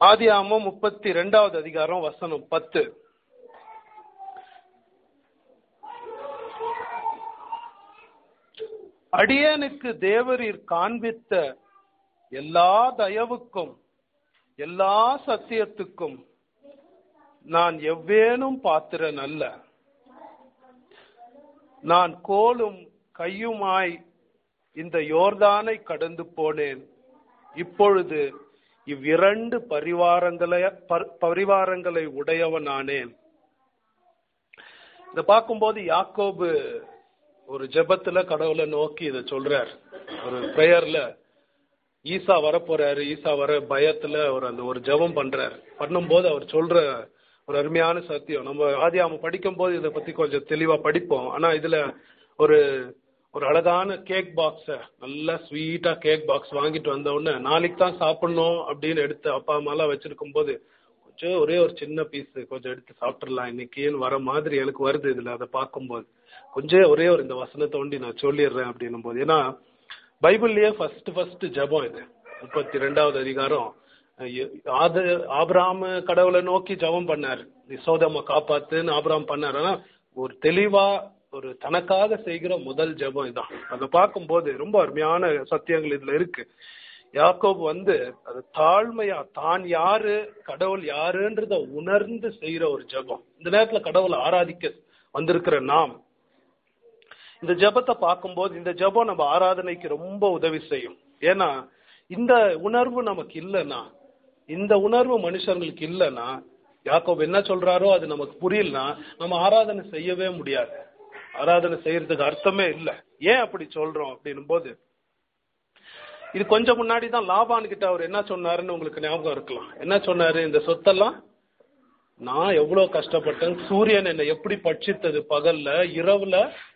ஆதியாமம் முப்பத்தி ரெண்டாவது அதிகாரம் வசனம் பத்து அடியனுக்கு தேவரீர் காண்பித்த எல்லா தயவுக்கும் எல்லா சத்தியத்துக்கும் நான் எவ்வேனும் பாத்திரன் அல்ல நான் கோலும் கையுமாய் இந்த யோர்தானை கடந்து போனேன் இப்பொழுது இவ்விரண்டு பரிவாரங்களை பர்- பரிவாரங்களை உடையவனானேன் இத பார்க்கும்போது யாக்கோபு ஒரு ஜெபத்துல கடவுளை நோக்கி இத சொல்றார் ஒரு பிரேயர்ல ஈசா வரப்போறாரு ஈசா வர பயத்துல அவர் அந்த ஒரு ஜெபம் பண்றாரு பண்ணும்போது அவர் சொல்ற ஒரு அருமையான சத்தியம் நம்ம ஆதியாம படிக்கும் போது இதை பத்தி கொஞ்சம் தெளிவா படிப்போம் ஆனா இதுல ஒரு ஒரு அழகான கேக் பாக்ஸ நல்லா ஸ்வீட்டா கேக் பாக்ஸ் வாங்கிட்டு வந்த உடனே நாளைக்கு தான் சாப்பிடணும் அப்படின்னு எடுத்து அப்பா அம்மா எல்லாம் வச்சிருக்கும் போது கொஞ்சம் ஒரே ஒரு சின்ன பீஸ் கொஞ்சம் எடுத்து சாப்பிட்டுறலாம் இன்னைக்குன்னு வர மாதிரி எனக்கு வருது இதுல அதை பார்க்கும்போது கொஞ்சம் ஒரே ஒரு இந்த வசனத்தை ஒண்டி நான் சொல்லிடுறேன் அப்படின்னும் போது ஏன்னா பைபிள்லயே ஃபர்ஸ்ட் ஃபர்ஸ்ட் ஜெபம் இது முப்பத்தி ரெண்டாவது அதிகாரம் ஆது ஆபிராம கடவுளை நோக்கி ஜெபம் பண்ணாரு நீ சோதம காப்பாத்துன்னு ஆபிராம் பண்ணாரு ஆனா ஒரு தெளிவா ஒரு தனக்காக செய்கிற முதல் ஜெபம் இதான் அதை பார்க்கும்போது ரொம்ப அருமையான சத்தியங்கள் இதுல இருக்கு யாக்கோபு வந்து அது தாழ்மையா தான் யாரு கடவுள் யாருன்றத உணர்ந்து செய்யற ஒரு ஜெபம் இந்த நேரத்துல கடவுளை ஆராதிக்க வந்திருக்கிற நாம் இந்த ஜெபத்தை பார்க்கும்போது இந்த ஜெபம் நம்ம ஆராதனைக்கு ரொம்ப உதவி செய்யும் ஏன்னா இந்த உணர்வு நமக்கு இல்லைன்னா இந்த உணர்வு மனுஷங்களுக்கு இல்லைன்னா யாக்கோப் என்ன சொல்றாரோ அது நமக்கு புரியலனா நம்ம ஆராதனை செய்யவே முடியாது ஆராதனை செய்யறதுக்கு அர்த்தமே இல்லை ஏன் அப்படி சொல்றோம் அப்படின்னும் போது இது கொஞ்சம் முன்னாடி தான் லாபான் கிட்ட அவர் என்ன சொன்னாருன்னு உங்களுக்கு ஞாபகம் இருக்கலாம் என்ன சொன்னாரு இந்த சொத்தெல்லாம் நான் எவ்வளவு கஷ்டப்பட்டேன் சூரியன் என்னை எப்படி பட்சித்தது பகல்ல இரவுல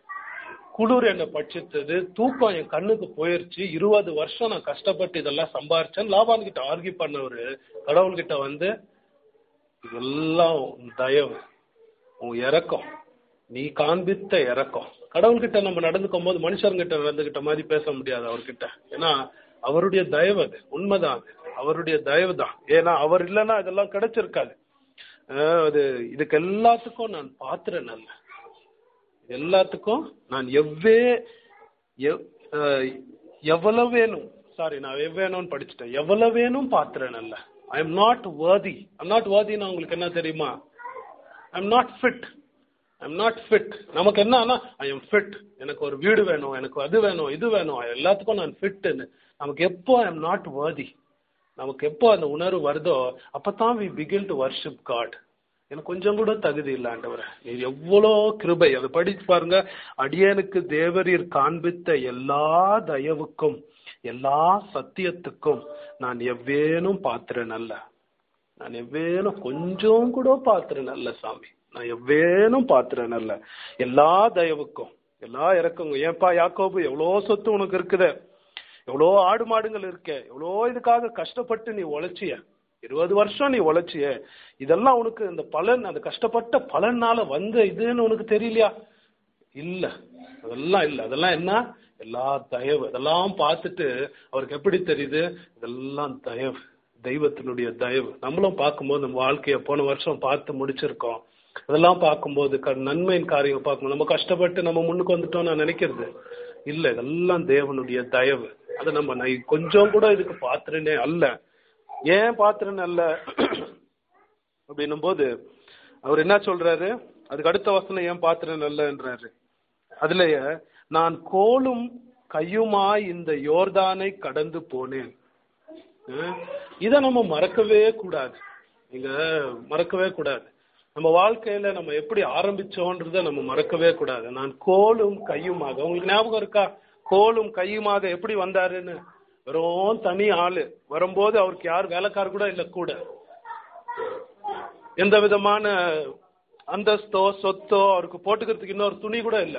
குளிர் என்னை பட்சித்தது தூக்கம் என் கண்ணுக்கு போயிருச்சு இருபது வருஷம் நான் கஷ்டப்பட்டு இதெல்லாம் சம்பாரிச்சேன் லாபான் கிட்ட ஆர்கி பண்ணவரு கடவுள் கிட்ட வந்து இதெல்லாம் உன் தயவு உன் இறக்கம் நீ காண்பித்த இறக்கம் கடவுள்கிட்ட நம்ம நடந்துக்கும் போது மனுஷர்கிட்ட நடந்துகிட்ட மாதிரி பேச முடியாது அவர்கிட்ட ஏன்னா அவருடைய தயவு அது உண்மைதான் அது அவருடைய தயவு தான் ஏன்னா அவர் இல்லைன்னா இதெல்லாம் கிடைச்சிருக்காது அஹ் அது இதுக்கு எல்லாத்துக்கும் நான் பாத்திரன் அல்ல எல்லாத்துக்கும் நான் எவ்வே எவ்- அஹ் எவ்வளவு வேணும் சாரி நான் எவ்வேணும்னு படிச்சுட்டேன் எவ்வளவு வேணும் பாத்திரன் அல்ல I am not worthy I'm not worthyனா உங்களுக்கு என்ன தெரியுமா I am not fit I am not fit நமக்கு என்னன்னா ஐ எம் ஃபிட் எனக்கு ஒரு வீடு வேணும் எனக்கு அது வேணும் இது வேணும் எல்லாத்துக்கும் நான் ஃபிட்னு நமக்கு எப்போ ஐ எம் நாட் worthy நமக்கு எப்போ அந்த உணர்வு வருதோ அப்பதான் we begin to worship God எனக்கு கொஞ்சம் கூட தகுதி இல்லை ஆண்டவரே நீர் எவ்வளோ கிருபை அதை படிச்சு பாருங்க அடியனுக்கு தேவரீர் காண்பித்த எல்லா தயவுக்கும் எல்லா சத்தியத்துக்கும் நான் எவ்வேனும் பாத்திரன் அல்ல நான் எவ்வேனும் கொஞ்சம் கூட பாத்திரன் அல்ல சாமி நான் எவ்வேனும் பாத்திரன் அல்ல எல்லா தயவுக்கும் எல்லா இறக்கங்க ஏன்பா யாக்கோபு எவ்வளோ சொத்து உனக்கு இருக்குது எவ்வளோ ஆடு மாடுங்கள் இருக்கே எவ்வளோ இதுக்காக கஷ்டப்பட்டு நீ உழைச்சிய இருபது வருஷம் நீ உழைச்சிய இதெல்லாம் உனக்கு இந்த பலன் அந்த கஷ்டப்பட்ட பலனால வந்த இதுன்னு உனக்கு தெரியலையா இல்ல அதெல்லாம் இல்ல அதெல்லாம் என்ன எல்லா தயவு அதெல்லாம் பார்த்துட்டு அவருக்கு எப்படி தெரியுது இதெல்லாம் தயவு தெய்வத்தினுடைய தயவு நம்மளும் பார்க்கும்போது நம்ம வாழ்க்கைய போன வருஷம் பார்த்து முடிச்சிருக்கோம் அதெல்லாம் பார்க்கும்போது க- நன்மையின் காரியம் பார்க்கும்போது நம்ம கஷ்டப்பட்டு நம்ம முன்னுக்கு வந்துட்டோம் நான் நினைக்கிறது இல்ல இதெல்லாம் தேவனுடைய தயவு அதை நம்ம நை- கொஞ்சம் கூட இதுக்கு பாத்திரனே அல்ல ஏன் பாத்திரன் அல்ல அப்படின்னும் போது அவர் என்ன சொல்றாரு அதுக்கு அடுத்த வசனம் ஏன் பாத்திரன் அல்லன்றாரு அதுலயே நான் கோலும் கையுமாய் இந்த யோர்தானை கடந்து போனேன் அஹ் இத நம்ம மறக்கவே கூடாது நீங்க மறக்கவே கூடாது நம்ம வாழ்க்கையில நம்ம எப்படி ஆரம்பிச்சோன்றத நம்ம மறக்கவே கூடாது நான் கோலும் கையுமாக உங்களுக்கு ஞாபகம் இருக்கா கோலும் கையுமாக எப்படி வந்தாருன்னு வெறும் தனி ஆளு வரும்போது அவருக்கு யார் வேலைக்கார் கூட இல்ல கூட எந்த விதமான அந்தஸ்தோ சொத்தோ அவருக்கு போட்டுக்கிறதுக்கு இன்னொரு துணி கூட இல்ல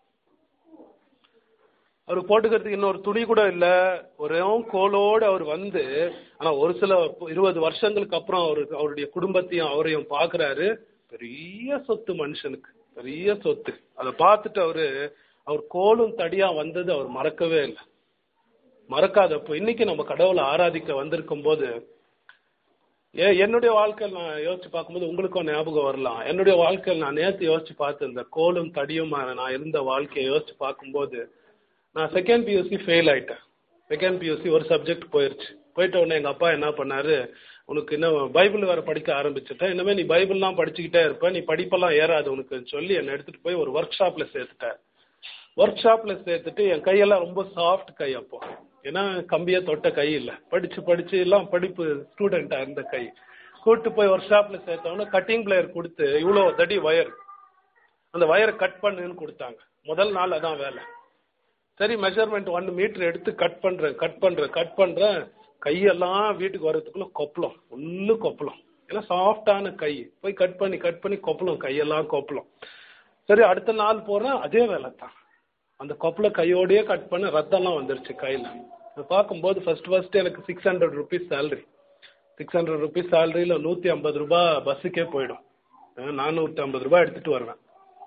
அவருக்கு போட்டுக்கிறதுக்கு இன்னொரு துணி கூட இல்ல ஒரே கோலோடு அவர் வந்து ஆனா ஒரு சில இருபது வருஷங்களுக்கு அப்புறம் அவரு அவருடைய குடும்பத்தையும் அவரையும் பாக்குறாரு பெரிய சொத்து மனுஷனுக்கு பெரிய சொத்து அதை பார்த்துட்டு அவரு அவர் கோலும் தடியா வந்தது அவர் மறக்கவே இல்லை மறக்காதப்போ இன்னைக்கு நம்ம கடவுளை ஆராதிக்க வந்திருக்கும் போது ஏ என்னுடைய வாழ்க்கையில் நான் யோசிச்சு பார்க்கும்போது உங்களுக்கும் ஞாபகம் வரலாம் என்னுடைய வாழ்க்கையில் நான் நேற்று யோசிச்சு பார்த்து இந்த கோலும் தடியுமான நான் இருந்த வாழ்க்கையை யோசிச்சு பார்க்கும்போது நான் செகண்ட் பியூசி ஃபெயில் ஆயிட்டேன் செகண்ட் பியூசி ஒரு சப்ஜெக்ட் போயிருச்சு போயிட்ட உடனே எங்க அப்பா என்ன பண்ணாரு உனக்கு இன்னும் பைபிள் வேற படிக்க ஆரம்பிச்சுட்டேன் இனிமே நீ பைபிள்லாம் படிச்சுக்கிட்டே இருப்ப நீ படிப்பெல்லாம் ஏறாது உனக்குன்னு சொல்லி என்னை எடுத்துட்டு போய் ஒரு ஒர்க் ஷாப்ல சேர்த்துட்டார் ஒர்க் ஷாப்ல சேர்த்துட்டு என் கையெல்லாம் ரொம்ப சாஃப்ட் கை அப்போ ஏன்னா கம்பியை தொட்ட கை இல்ல படிச்சு படிச்சு எல்லாம் படிப்பு ஸ்டூடெண்டா இருந்த கை கூட்டு போய் ஒர்க் ஷாப்ல சேர்த்தவொன்னே கட்டிங் பிளேயர் கொடுத்து இவ்வளோ தடி வயர் அந்த வயரை கட் பண்ணுன்னு கொடுத்தாங்க முதல் நாள் அதான் வேலை சரி மெஷர்மெண்ட் ஒன் மீட்டர் எடுத்து கட் பண்றேன் கட் பண்றேன் கட் பண்றேன் கையெல்லாம் வீட்டுக்கு வர்றதுக்குள்ள கொப்பளம் ஃபுல்லு கொப்பளம் ஏன்னா சாஃப்டான கை போய் கட் பண்ணி கட் பண்ணி கொப்பளம் கையெல்லாம் கொப்பளம் சரி அடுத்த நாள் போறேன் அதே வேலை தான் அந்த கொப்பள கையோடயே கட் பண்ண ரத்தம்லாம் வந்துருச்சு கையில அதை பார்க்கும்போது ஃபர்ஸ்ட் ஃபர்ஸ்ட் எனக்கு six hundred rupees salary six hundred rupees சேலரியில் நூற்றி ஐம்பது ரூபாய் பஸ்ஸுக்கே போயிடும் நானூற்றி ஐம்பது ரூபாய் எடுத்துட்டு வருவேன்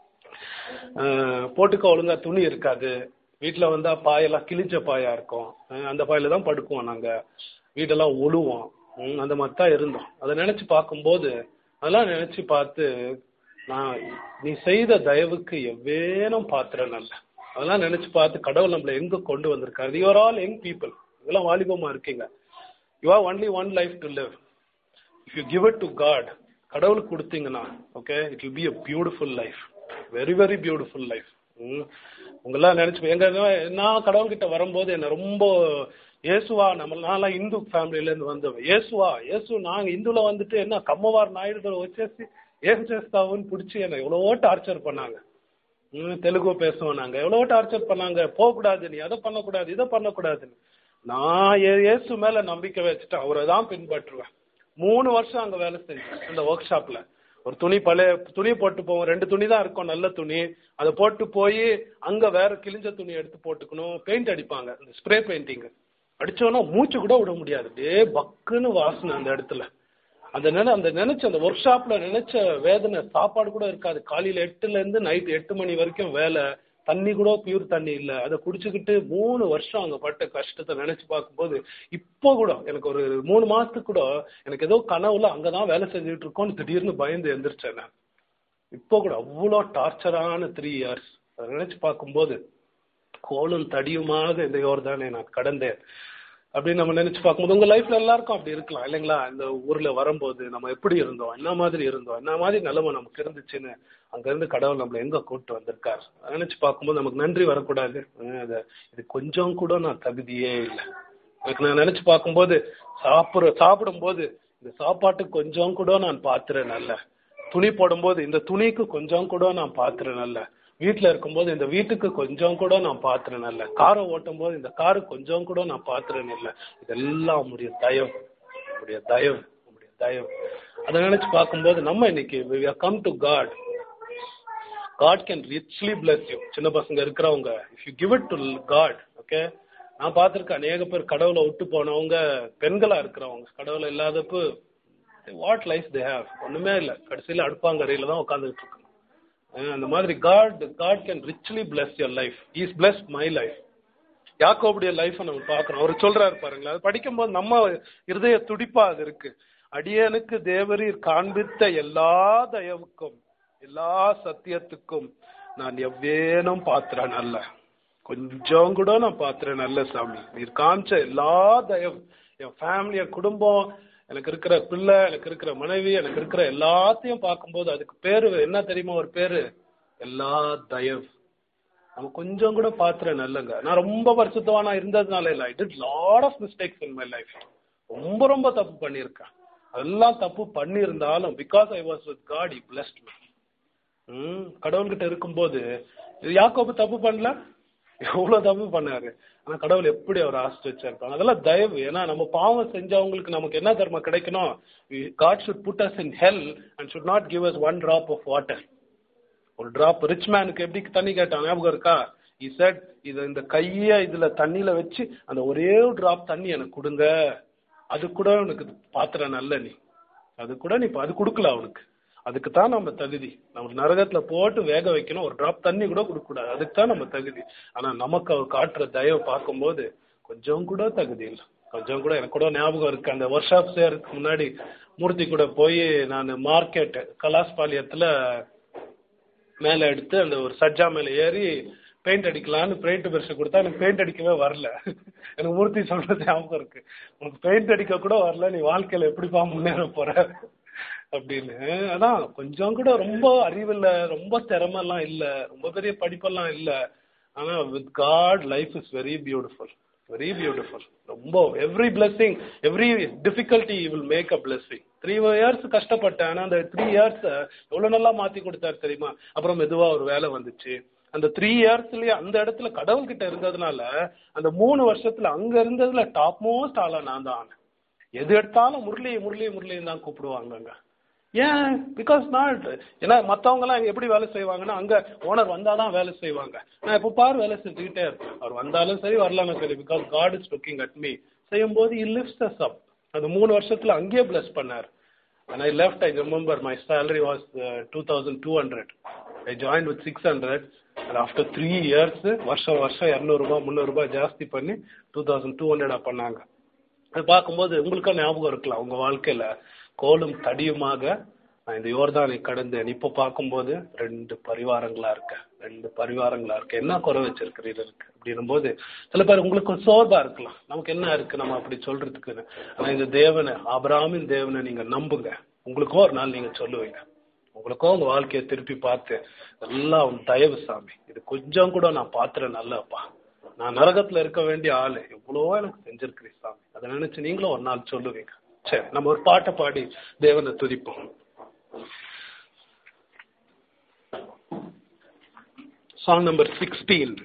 அஹ் போட்டுக்க ஒழுங்கா துணி இருக்காது வீட்டில் வந்தா பாயெல்லாம் கிழிஞ்ச பாயா இருக்கும் அஹ் அந்த பாயில தான் படுக்குவோம் நாங்க வீடெல்லாம் ஒழுவோம் ம், அந்த மாதிரி தான் இருந்தோம் அதை நினைச்சு பார்க்கும்போது அதெல்லாம் நினைச்சு பார்த்து நான் நீ செய்த தயவுக்கு எவ்வேனும் பாத்திரம் நல்ல அதெல்லாம் நினைச்சு பார்த்து கடவுள் நம்மளை எங்க கொண்டு வந்திருக்காரு யூஆர் ஆல் யங் பீப்புள் இதெல்லாம் வாலிபமா இருக்கீங்க you are only one life to live if you give it to God கடவுளுக்கு கொடுத்தீங்கன்னா okay it will be a beautiful life very very beautiful life உங்கெல்லாம் நினைச்சு எங்க நான் கடவுள்கிட்ட வரும்போது என்ன ரொம்ப இயேசுவா நம்ம நான்லாம் இந்து ఫ్యామిలీல இருந்து வந்தவன் இயேசுவா இயேசு நாங்க இந்துல வந்துட்டு என்ன కమ్మవారు నాయుడు వచ్చేసి ఏం చేస్తావుன்னு பிடிச்சி என்ன எவ்வளவோ டார்ச்சர் பண்ணாங்க ம், தெலுங்கு பேசுவோம் நாங்க எவ்வளவோ டார்ச்சர் பண்ணாங்க போகக்கூடாது நீ அதை பண்ணக்கூடாது இதை பண்ணக்கூடாதுன்னு நான் இயே- இயேசு மேல நம்பிக்கை வச்சுட்டு அவரை தான் பின்பற்றுவேன் மூணு வருஷம் அங்க வேலை செஞ்சேன் அந்த ஒர்க் ஷாப்ல ஒரு துணி பழைய துணி போட்டு போவோம் ரெண்டு துணி தான் இருக்கும் நல்ல துணி அதை போட்டு போய் அங்க வேற கிழிஞ்ச துணி எடுத்து போட்டுக்கணும் பெயிண்ட் அடிப்பாங்க இந்த ஸ்ப்ரே பெயிண்டிங் அடிச்சோன்னா மூச்சு கூட விட முடியாது அப்படியே பக்குன்னு வாசனை அந்த இடத்துல அந்த நினை அந்த நினைச்ச அந்த ஒர்க் ஷாப்ல நினைச்ச வேதனை சாப்பாடு கூட இருக்காது காலையில எட்டுல இருந்து நைட் எட்டு மணி வரைக்கும் வேலை தண்ணி கூட பியூர் தண்ணி இல்ல அதை குடிச்சுக்கிட்டு மூணு வருஷம் அங்க பட்ட கஷ்டத்தை நினைச்சு பார்க்கும்போது இப்போ கூட எனக்கு ஒரு மூணு மாசத்துக்கு கூட எனக்கு ஏதோ கனவுல அங்கதான் வேலை செஞ்சுட்டு இருக்கோம்னு திடீர்னு பயந்து எந்திரிச்சேன் நான் இப்போ கூட அவ்வளோ டார்ச்சரான த்ரீ இயர்ஸ் அதை நினைச்சு பார்க்கும்போது கோலும் தடியுமாக இந்த யோர்தானே நான் கடந்தேன் அப்படின்னு நம்ம நினைச்சு பார்க்கும்போது உங்க லைஃப்ல எல்லாருக்கும் அப்படி இருக்கலாம் இல்லைங்களா இந்த ஊர்ல வரும்போது நம்ம எப்படி இருந்தோம் என்ன மாதிரி இருந்தோம் என்ன மாதிரி நிலைமை நமக்கு இருந்துச்சுன்னு அங்க இருந்து கடவுள் நம்மளை எங்க கூப்பிட்டு வந்திருக்கார் அதை நினைச்சு பார்க்கும்போது நமக்கு நன்றி வரக்கூடாது அஹ் அது இது கொஞ்சம் கூட நான் தகுதியே இல்லை எனக்கு நான் நினைச்சு பார்க்கும்போது சாப்பிடுற சாப்பிடும்போது இந்த சாப்பாட்டுக்கு கொஞ்சம் கூட நான் பாத்துறேன் நல்ல துணி போடும்போது இந்த துணிக்கு கொஞ்சம் கூட நான் பாத்துறேன் நல்ல வீட்டுல இருக்கும்போது இந்த வீட்டுக்கு கொஞ்சம் கூட நான் பாத்துறேன் நல்ல காரை ஓட்டும் போது இந்த காரு கொஞ்சம் கூட நான் பாத்துறேன் இல்ல இதெல்லாம் உங்களுடைய தயவு உங்களுடைய தயவு உங்களுடைய தயவு அதை நினைச்சு பார்க்கும்போது நம்ம இன்னைக்கு come to God God can richly bless you சின்ன பசங்க இருக்கிறவங்க if you give it to God okay நான் பார்த்திருக்கேன் அநேக பேர் கடவுளை விட்டு போனவங்க பெண்களா இருக்கிறவங்க கடவுளை இல்லாதப்போ வாட் லைஃப் தே ஹேவ் ஒண்ணுமே இல்லை கடைசியில அடுப்பாங்கரையில தான் உட்காந்துட்டு இருக்கணும் அஹ் அந்த மாதிரி God God can richly bless your life is blessed my life யாக்கோபுடைய லைஃபை நம்ம பார்க்கறோம் அவர் சொல்றாரு பாருங்களேன் அது படிக்கும்போது நம்ம இருதய துடிப்பா அது இருக்கு அடியனுக்கு தேவரீர் காண்பித்த எல்லா தயவுக்கும் எல்லா சத்தியத்துக்கும் நான் எவ்வேனும் பாத்திரன் அல்ல கொஞ்சம் கூட நான் பாத்திரன் அல்ல சாமி நீர் காமிச்ச எல்லா தயவு என் ஃபேமிலி என் குடும்பம் எனக்கு இருக்கிற பிள்ளை எனக்கு இருக்கிற மனைவி எனக்கு இருக்கிற எல்லாத்தையும் பார்க்கும்போது அதுக்கு பேரு என்ன தெரியுமா ஒரு பேரு எல்லா தயவு நம்ம கொஞ்சம் கூட பாத்திரம் நல்லங்க நான் ரொம்ப பரிசுத்தவானா இருந்ததுனால இல்ல I did lot of mistakes in my life ரொம்ப ரொம்ப தப்பு பண்ணியிருக்கேன் அதெல்லாம் தப்பு பண்ணியிருந்தாலும் because I was with God he blessed me ம் கடவுள்கிட்ட இருக்கும்போது இது யாக்கோபு தப்பு பண்ணல எவ்வளவு தப்பு பண்ணாரு ஆனா கடவுள் எப்படி அவர் ஆசிட்டு வச்சிருப்பாங்க அதெல்லாம் தயவு ஏன்னா நம்ம பாவம் செஞ்சவங்களுக்கு நமக்கு என்ன தர்மம் கிடைக்கணும் God should put us in hell and should not give us one drop of water ஒரு டிராப் ரிச் மேனுக்கு எப்படி தண்ணி கேட்டான் ஞாபகம் இருக்கா இ செட் இது இந்த கைய இதுல தண்ணியில வச்சு அந்த ஒரே டிராப் தண்ணி எனக்கு கொடுங்க அது கூட உனக்கு பாத்திரம் நல்ல நீ அது கூட நீ அது கொடுக்கல அவனுக்கு அதுக்கு தான் நம்ம தகுதி நம்ம நரகத்துல போட்டு வேக வைக்கணும் ஒரு டிராப் தண்ணி கூட கொடுக்க கூடாது அதுக்கு தான் நம்ம தகுதி ஆனா நமக்கு அவர் காட்டுற தயவு பார்க்கும்போது கொஞ்சம் கூட தகுதி இல்லை கொஞ்சம் கூட எனக்கு கூட ஞாபகம் இருக்கு அந்த ஒர்க் ஷாப் செய்யறதுக்கு முன்னாடி மூர்த்தி கூட போய் நான் மார்க்கெட் கலாஸ்பாளையத்துல மேலே எடுத்து அந்த ஒரு சஜ்ஜா மேலே ஏறி பெயிண்ட் அடிக்கலான்னு பெயிண்ட் பிரஷ் கொடுத்தா எனக்கு பெயிண்ட் அடிக்கவே வரல எனக்கு மூர்த்தி சொல்றது ஞாபகம் இருக்கு உனக்கு பெயிண்ட் அடிக்க கூட வரல நீ வாழ்க்கையில எப்படிப்பா முன்னேற போற அப்படின்னு அதான் கொஞ்சம் கூட ரொம்ப அறிவில்ல ரொம்ப திறமெல்லாம் இல்ல ரொம்ப பெரிய படிப்பெல்லாம் இல்ல ஆனா with God life is very beautiful very beautiful ரொம்ப every blessing every difficulty will make a blessing three years கஷ்டப்பட்டேன் ஆனா அந்த த்ரீ இயர்ஸ் எவ்வளவு நல்லா மாத்தி கொடுத்தாரு தெரியுமா அப்புறம் மெதுவா ஒரு வேலை வந்துச்சு அந்த த்ரீ இயர்ஸ்லயே அந்த இடத்துல கடவுள் கிட்ட இருந்ததுனால அந்த மூணு வருஷத்துல அங்க இருந்ததுல டாப் மோஸ்ட் ஆளா நான் தான் ஆனேன் எது எடுத்தாலும் முரளி முரளி முரளின்னு தான் கூப்பிடுவாங்க அங்க ஏன் பிகாஸ் நாட் ஏன்னா மத்தவங்க எல்லாம் எப்படி வேலை செய்வாங்கன்னா அங்க ஓனர் வந்தாதான் வேலை செய்வாங்க நான் எப்ப பாரு வேலை செஞ்சுக்கிட்டே இருப்பேன் அவர் வந்தாலும் சரி வரலாலும் சரி because God is looking at me செய்யும் போது இ லிஃப்ட் அஸ் அப் அந்த மூணு வருஷத்துல அங்கேயே பிளஸ் பண்ணார் and I left, I remember my salary was uh, 2200. I joined with 600 and after three years, வருஷம் வருஷம் இரநூறுபா முந்நூறுபா ஜாஸ்தி பண்ணி டூ தௌசண்ட் டூ ஹண்ட்ரடா பண்ணாங்க அது பார்க்கும்போது உங்களுக்கும் ஞாபகம் இருக்கலாம் உங்க வாழ்க்கையில கோலும் தடியுமாக நான் இந்த யோர்தானை கடந்தேன் இப்போ பார்க்கும்போது ரெண்டு பரிவாரங்களா இருக்க ரெண்டு பரிவாரங்களா இருக்கு என்ன குறை வச்சிருக்கிறீருக்கு அப்படின்னும் போது சில பேர் உங்களுக்கு ஒரு சோர்வா இருக்கலாம் நமக்கு என்ன இருக்கு நம்ம அப்படி சொல்றதுக்குன்னு ஆனா இந்த தேவனை ஆபராமின் தேவனை நீங்க நம்புங்க உங்களுக்கோ ஒரு நாள் நீங்க சொல்லுவீங்க உங்களுக்கோ உங்க வாழ்க்கையை திருப்பி பார்த்து எல்லாம் உன் தயவு சாமி இது கொஞ்சம் கூட நான் பாத்துறேன் நல்லப்பா நான் நரகத்துல இருக்க வேண்டிய ஆளு எவ்வளவோ எனக்கு செஞ்சிருக்கிறீ சாமி அதை நினைச்சு நீங்களும் ஒரு நாள் சொல்லுவீங்க சரி நம்ம ஒரு பாட்டை பாடி தேவனை துதிப்போம் Song number 16.